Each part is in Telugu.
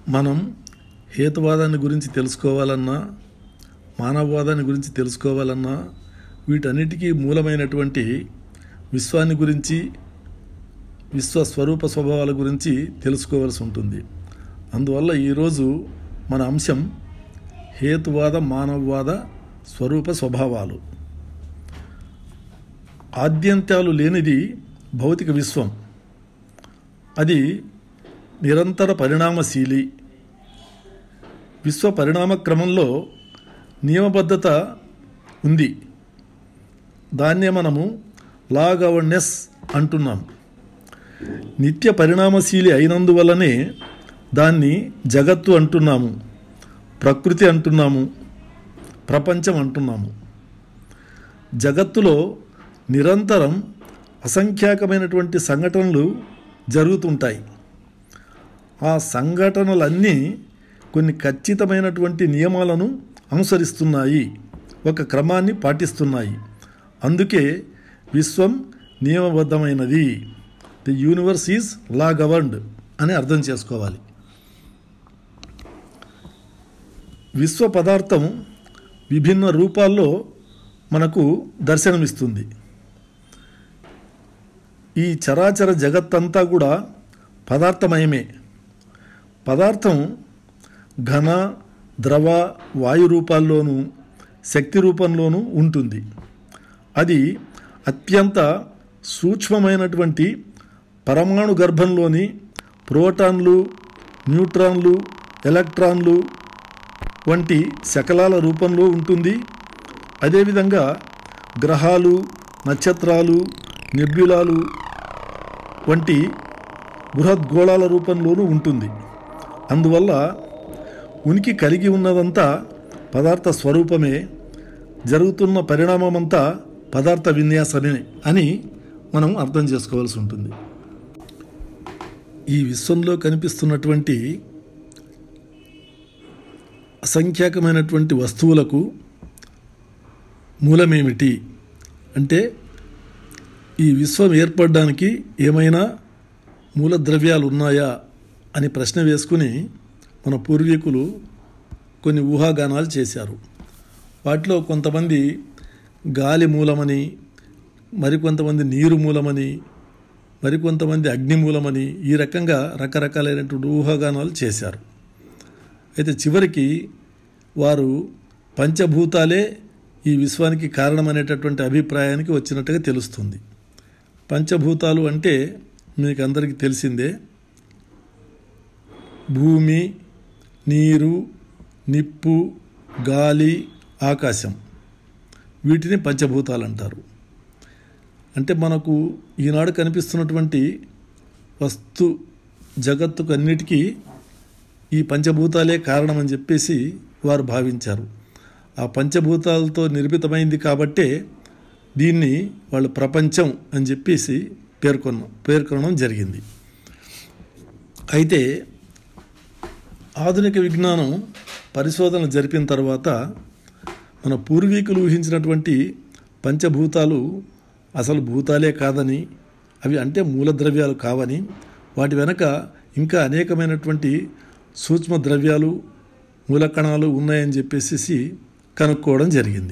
మనం హేతువాదాన్ని గురించి తెలుసుకోవాలన్నా మానవవాదాన్ని గురించి తెలుసుకోవాలన్నా వీటన్నిటికీ మూలమైనటువంటి విశ్వాన్ని గురించి విశ్వ స్వరూప స్వభావాల గురించి తెలుసుకోవాల్సి ఉంటుంది అందువల్ల ఈరోజు మన అంశం హేతువాద మానవవాద స్వరూప స్వభావాలు ఆద్యంత్యాలు లేనిది భౌతిక విశ్వం అది నిరంతర పరిణామశీలి విశ్వ పరిణామ క్రమంలో నియమబద్ధత ఉంది దాన్నే మనము లా గవర్నెస్ అంటున్నాం నిత్య పరిణామశీలి అయినందువల్లనే దాన్ని జగత్తు అంటున్నాము ప్రకృతి అంటున్నాము ప్రపంచం అంటున్నాము జగత్తులో నిరంతరం అసంఖ్యాకమైనటువంటి సంఘటనలు జరుగుతుంటాయి ఆ సంఘటనలన్నీ కొన్ని ఖచ్చితమైనటువంటి నియమాలను అనుసరిస్తున్నాయి ఒక క్రమాన్ని పాటిస్తున్నాయి అందుకే విశ్వం నియమబద్ధమైనది the universe is law governed అని అర్థం చేసుకోవాలి విశ్వ పదార్థం విభిన్న రూపాల్లో మనకు దర్శనమిస్తుంది ఈ చరాచర జగత్తంతా కూడా పదార్థమయమే పదార్థం ఘన ద్రవ వాయు రూపాల్లోనూ శక్తి రూపంలోనూ ఉంటుంది అది అత్యంత సూక్ష్మమైనటువంటి పరమాణు గర్భంలోని ప్రోటాన్లు న్యూట్రాన్లు ఎలక్ట్రాన్లు వంటి శకలాల రూపంలో ఉంటుంది అదేవిధంగా గ్రహాలు నక్షత్రాలు నెబ్యులాలు వంటి బృహద్గోళాల రూపంలోనూ ఉంటుంది అందువల్ల ఉనికి కలిగి ఉన్నదంతా పదార్థ స్వరూపమే జరుగుతున్న పరిణామమంతా పదార్థ విన్యాసమే అని మనం అర్థం చేసుకోవాల్సి ఉంటుంది ఈ విశ్వంలో కనిపిస్తున్నటువంటి అసంఖ్యాకమైనటువంటి వస్తువులకు మూలమేమిటి అంటే ఈ విశ్వం ఏర్పడడానికి ఏమైనా మూల ద్రవ్యాలు ఉన్నాయా అని ప్రశ్న వేసుకుని మన పూర్వీకులు కొన్ని ఊహాగానాలు చేశారు వాటిలో కొంతమంది గాలి మూలమని మరికొంతమంది నీరు మూలమని మరికొంతమంది అగ్ని మూలమని ఈ రకంగా రకరకాలైనటువంటి ఊహాగానాలు చేశారు అయితే చివరికి వారు పంచభూతాలే ఈ విశ్వానికి కారణమనేటటువంటి అభిప్రాయానికి వచ్చినట్టుగా తెలుస్తుంది పంచభూతాలు అంటే మీకు అందరికీ తెలిసిందే భూమి నీరు నిప్పు గాలి ఆకాశం వీటిని పంచభూతాలు అంటారు అంటే మనకు ఈనాడు కనిపిస్తున్నటువంటి వస్తు జగత్తుకు అన్నిటికీ ఈ పంచభూతాలే కారణమని చెప్పేసి వారు భావించారు ఆ పంచభూతాలతో నిర్మితమైంది కాబట్టే దీన్ని వాళ్ళు ప్రపంచం అని చెప్పేసి పేర్కొన్న పేర్కొనడం జరిగింది అయితే ఆధునిక విజ్ఞానం పరిశోధన జరిపిన తర్వాత మన పూర్వీకులు ఊహించినటువంటి పంచభూతాలు అసలు భూతాలే కాదని అవి అంటే మూలద్రవ్యాలు కావని వాటి వెనక ఇంకా అనేకమైనటువంటి సూక్ష్మ ద్రవ్యాలు మూలకణాలు ఉన్నాయని చెప్పేసి కనుక్కోవడం జరిగింది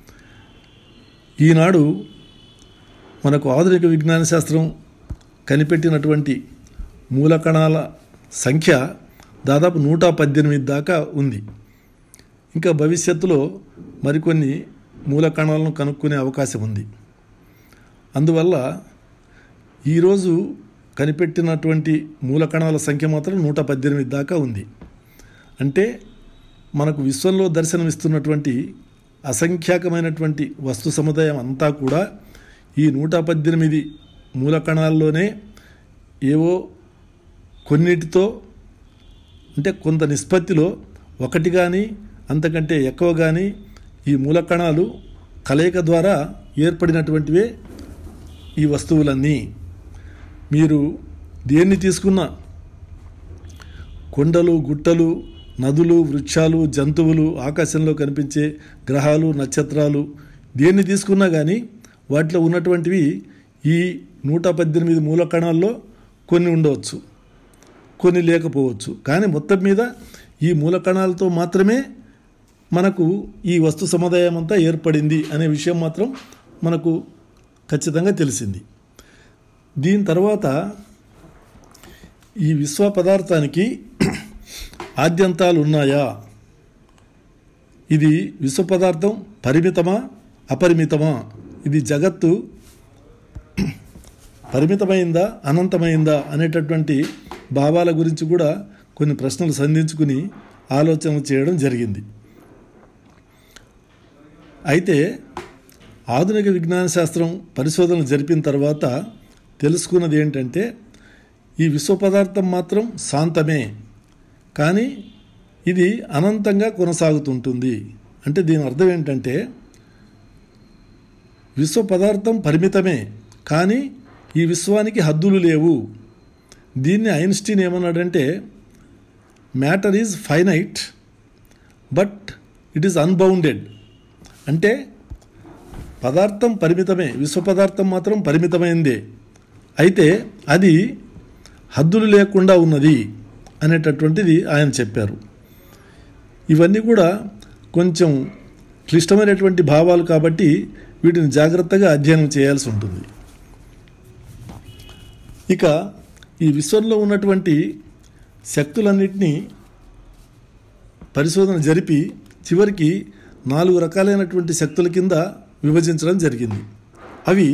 ఈనాడు మనకు ఆధునిక విజ్ఞాన శాస్త్రం కనిపెట్టినటువంటి మూలకణాల సంఖ్య దాదాపు నూట పద్దెనిమిది దాకా ఉంది ఇంకా భవిష్యత్తులో మరికొన్ని మూలకణాలను కనుక్కునే అవకాశం ఉంది అందువల్ల ఈరోజు కనిపెట్టినటువంటి మూలకణాల సంఖ్య మాత్రం నూట పద్దెనిమిది దాకా ఉంది అంటే మనకు విశ్వంలో దర్శనమిస్తున్నటువంటి అసంఖ్యాకమైనటువంటి వస్తు సముదాయం అంతా కూడా ఈ నూట పద్దెనిమిది మూలకణాల్లోనే ఏవో కొన్నిటితో అంటే కొంత నిష్పత్తిలో ఒకటి కానీ అంతకంటే ఎక్కువ కానీ ఈ మూలకణాలు కలయిక ద్వారా ఏర్పడినటువంటివే ఈ వస్తువులన్నీ మీరు దేన్ని తీసుకున్నా కొండలు గుట్టలు నదులు వృక్షాలు జంతువులు ఆకాశంలో కనిపించే గ్రహాలు నక్షత్రాలు దేన్ని తీసుకున్నా కానీ వాటిలో ఉన్నటువంటివి ఈ నూట పద్దెనిమిది మూలకణాల్లో కొన్ని ఉండవచ్చు కొన్ని లేకపోవచ్చు కానీ మొత్తం మీద ఈ మూల కణాలతో మాత్రమే మనకు ఈ వస్తు సముదాయం అంతా ఏర్పడింది అనే విషయం మాత్రం మనకు ఖచ్చితంగా తెలిసింది దీని తర్వాత ఈ విశ్వ పదార్థానికి ఆద్యంతాలు ఉన్నాయా ఇది విశ్వ పదార్థం పరిమితమా అపరిమితమా ఇది జగత్తు పరిమితమైందా అనంతమైందా అనేటటువంటి భావాల గురించి కూడా కొన్ని ప్రశ్నలు సంధించుకుని ఆలోచన చేయడం జరిగింది అయితే ఆధునిక విజ్ఞాన శాస్త్రం పరిశోధనలు జరిపిన తర్వాత తెలుసుకున్నది ఏంటంటే ఈ విశ్వ పదార్థం మాత్రం శాంతమే కానీ ఇది అనంతంగా కొనసాగుతుంటుంది అంటే దీని అర్థం ఏంటంటే విశ్వ పదార్థం పరిమితమే కానీ ఈ విశ్వానికి హద్దులు లేవు దీన్ని ఐన్స్టీన్ ఏమన్నాడంటే matter is finite but it is unbounded అంటే పదార్థం పరిమితమే విశ్వ పదార్థం మాత్రం పరిమితమైందే అయితే అది హద్దులు లేకుండా ఉన్నది అనేటటువంటిది ఆయన చెప్పారు ఇవన్నీ కూడా కొంచెం క్లిష్టమైనటువంటి భావాలు కాబట్టి వీటిని జాగ్రత్తగా అధ్యయనం చేయాల్సి ఉంటుంది ఇక ఈ విశ్వంలో ఉన్నటువంటి శక్తులన్నింటినీ పరిశోధన జరిపి చివరికి నాలుగు రకాలైనటువంటి శక్తుల కింద విభజించడం జరిగింది అవి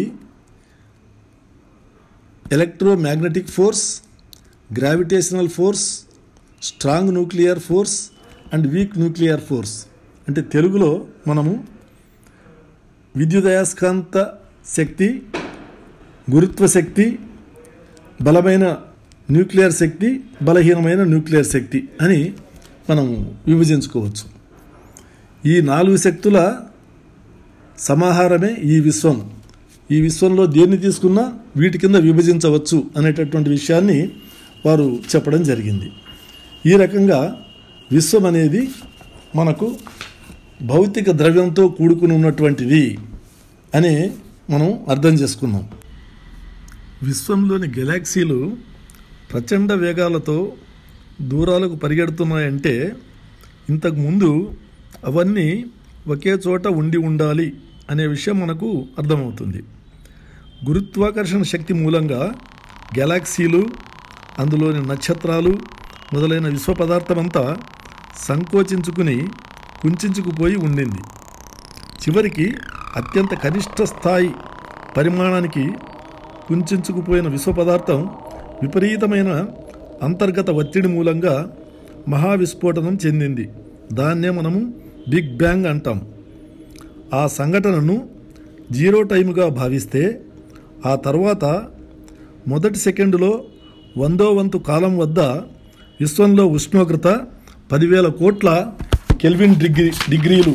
electromagnetic force gravitational force strong nuclear force and weak nuclear force అంటే తెలుగులో మనము విద్యుదయస్కాంత శక్తి గురుత్వ శక్తి బలమైన న్యూక్లియర్ శక్తి బలహీనమైన న్యూక్లియర్ శక్తి అని మనం విభజించుకోవచ్చు ఈ నాలుగు శక్తుల సమాహారమే ఈ విశ్వం ఈ విశ్వంలో దేన్ని తీసుకున్నా వీటి కింద విభజించవచ్చు అనేటటువంటి విషయాన్ని వారు చెప్పడం జరిగింది ఈ రకంగా విశ్వం అనేది మనకు భౌతిక ద్రవ్యంతో కూడుకుని ఉన్నటువంటిది అని మనం అర్థం చేసుకున్నాం విశ్వంలోని గెలాక్సీలు ప్రచండ వేగాలతో దూరాలకు పరిగెడుతున్నాయంటే ఇంతకుముందు అవన్నీ ఒకే చోట ఉండి ఉండాలి అనే విషయం మనకు అర్థమవుతుంది గురుత్వాకర్షణ శక్తి మూలంగా గెలాక్సీలు అందులోని నక్షత్రాలు మొదలైన విశ్వ పదార్థమంతా సంకోచించుకుని కుంచుకుపోయి ఉండింది చివరికి అత్యంత కనిష్ట స్థాయి పరిమాణానికి కుంచుకుపోయిన విశ్వ పదార్థం విపరీతమైన అంతర్గత ఒత్తిడి మూలంగా మహావిస్ఫోటనం చెందింది దాన్నే మనము బిగ్ బ్యాంగ్ అంటాం ఆ సంఘటనను జీరో టైముగా భావిస్తే ఆ తర్వాత మొదటి సెకండులో వందో వంతు కాలం వద్ద విశ్వంలో ఉష్ణోగ్రత పదివేల కోట్ల కెల్విన్ డిగ్రీ డిగ్రీలు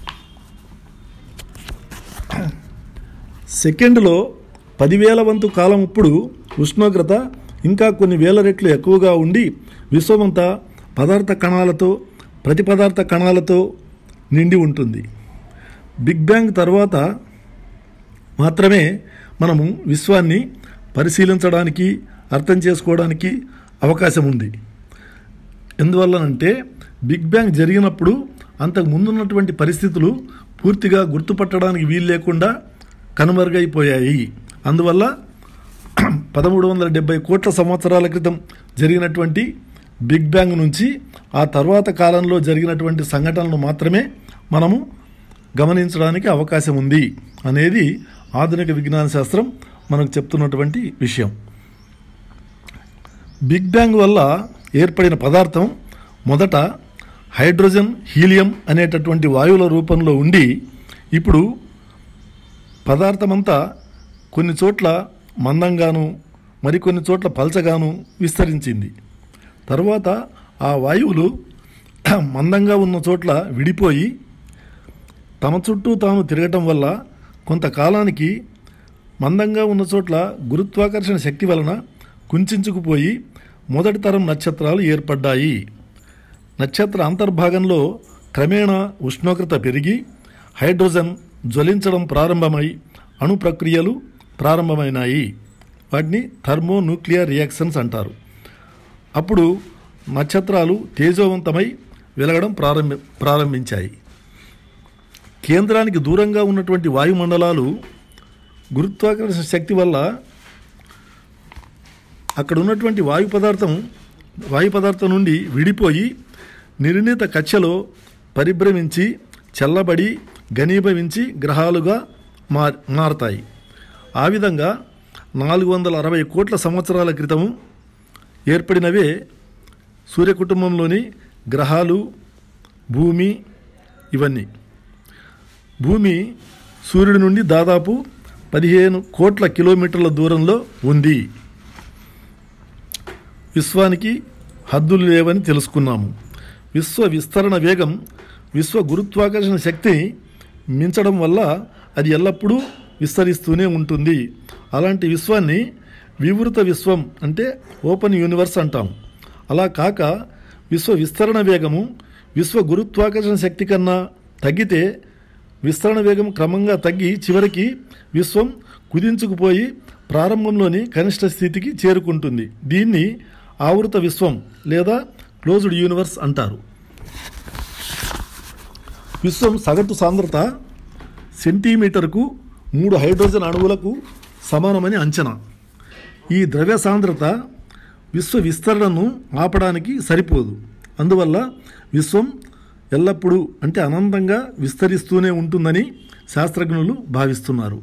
సెకండ్లో పదివేల వంతు కాలం ఇప్పుడు ఉష్ణోగ్రత ఇంకా కొన్ని వేల రెట్లు ఎక్కువగా ఉండి విశ్వమంతా పదార్థ కణాలతో ప్రతి పదార్థ కణాలతో నిండి ఉంటుంది బిగ్ బ్యాంగ్ తర్వాత మాత్రమే మనము విశ్వాన్ని పరిశీలించడానికి అర్థం చేసుకోవడానికి అవకాశం ఉంది ఎందువల్లనంటే బిగ్ బ్యాంగ్ జరిగినప్పుడు అంతకు ముందున్నటువంటి పరిస్థితులు పూర్తిగా గుర్తుపట్టడానికి వీలు లేకుండా కనుమరుగైపోయాయి అందువల్ల పదమూడు వందల డెబ్బై కోట్ల సంవత్సరాల క్రితం జరిగినటువంటి బిగ్ బ్యాంగ్ నుంచి ఆ తర్వాత కాలంలో జరిగినటువంటి సంఘటనలు మాత్రమే మనము గమనించడానికి అవకాశం ఉంది అనేది ఆధునిక విజ్ఞాన శాస్త్రం మనకు చెప్తున్నటువంటి విషయం బిగ్ బ్యాంగ్ వల్ల ఏర్పడిన పదార్థం మొదట హైడ్రోజన్ హీలియం అనేటటువంటి వాయువుల రూపంలో ఉండి ఇప్పుడు పదార్థమంతా కొన్ని చోట్ల మందంగాను మరికొన్ని చోట్ల పల్చగాను విస్తరించింది తర్వాత ఆ వాయువులు మందంగా ఉన్న చోట్ల విడిపోయి తమ చుట్టూ తాము తిరగటం వల్ల కొంతకాలానికి మందంగా ఉన్న చోట్ల గురుత్వాకర్షణ శక్తి వలన కుంచుకుపోయి మొదటి తరం నక్షత్రాలు ఏర్పడ్డాయి నక్షత్ర అంతర్భాగంలో క్రమేణా ఉష్ణోగ్రత పెరిగి హైడ్రోజన్ జ్వలించడం ప్రారంభమై అణు ప్రక్రియలు ప్రారంభమైనాయి వాటిని థర్మో న్యూక్లియర్ రియాక్షన్స్ అంటారు అప్పుడు నక్షత్రాలు తేజోవంతమై వెలగడం ప్రారంభ ప్రారంభించాయి కేంద్రానికి దూరంగా ఉన్నటువంటి వాయుమండలాలు గురుత్వాకర్షణ శక్తి వల్ల అక్కడ ఉన్నటువంటి వాయు పదార్థం వాయు పదార్థం నుండి విడిపోయి నిర్ణీత కక్షలో పరిభ్రమించి చల్లబడి ఘనీభవించి గ్రహాలుగా మార్ మారతాయి ఆ విధంగా నాలుగు వందల అరవై కోట్ల సంవత్సరాల క్రితం ఏర్పడినవే సూర్య కుటుంబంలోని గ్రహాలు భూమి ఇవన్నీ భూమి సూర్యుడి నుండి దాదాపు పదిహేను కోట్ల కిలోమీటర్ల దూరంలో ఉంది విశ్వానికి హద్దులు లేవని తెలుసుకున్నాము విశ్వ విస్తరణ వేగం విశ్వ గురుత్వాకర్షణ శక్తిని మించడం వల్ల అది ఎల్లప్పుడూ విస్తరిస్తూనే ఉంటుంది అలాంటి విశ్వాన్ని వివృత విశ్వం అంటే ఓపెన్ యూనివర్స్ అంటాం అలా కాక విశ్వ విస్తరణ వేగము విశ్వ గురుత్వాకర్షణ శక్తి కన్నా తగ్గితే విస్తరణ వేగం క్రమంగా తగ్గి చివరికి విశ్వం కుదించుకుపోయి ప్రారంభంలోని కనిష్ట స్థితికి చేరుకుంటుంది దీన్ని ఆవృత విశ్వం లేదా క్లోజ్డ్ యూనివర్స్ అంటారు విశ్వం సగటు సాంద్రత సెంటీమీటర్కు మూడు హైడ్రోజన్ అణువులకు సమానమని అంచనా ఈ ద్రవ్య సాంద్రత విశ్వ విస్తరణను ఆపడానికి సరిపోదు అందువల్ల విశ్వం ఎల్లప్పుడూ అంటే అనంతంగా విస్తరిస్తూనే ఉంటుందని శాస్త్రజ్ఞులు భావిస్తున్నారు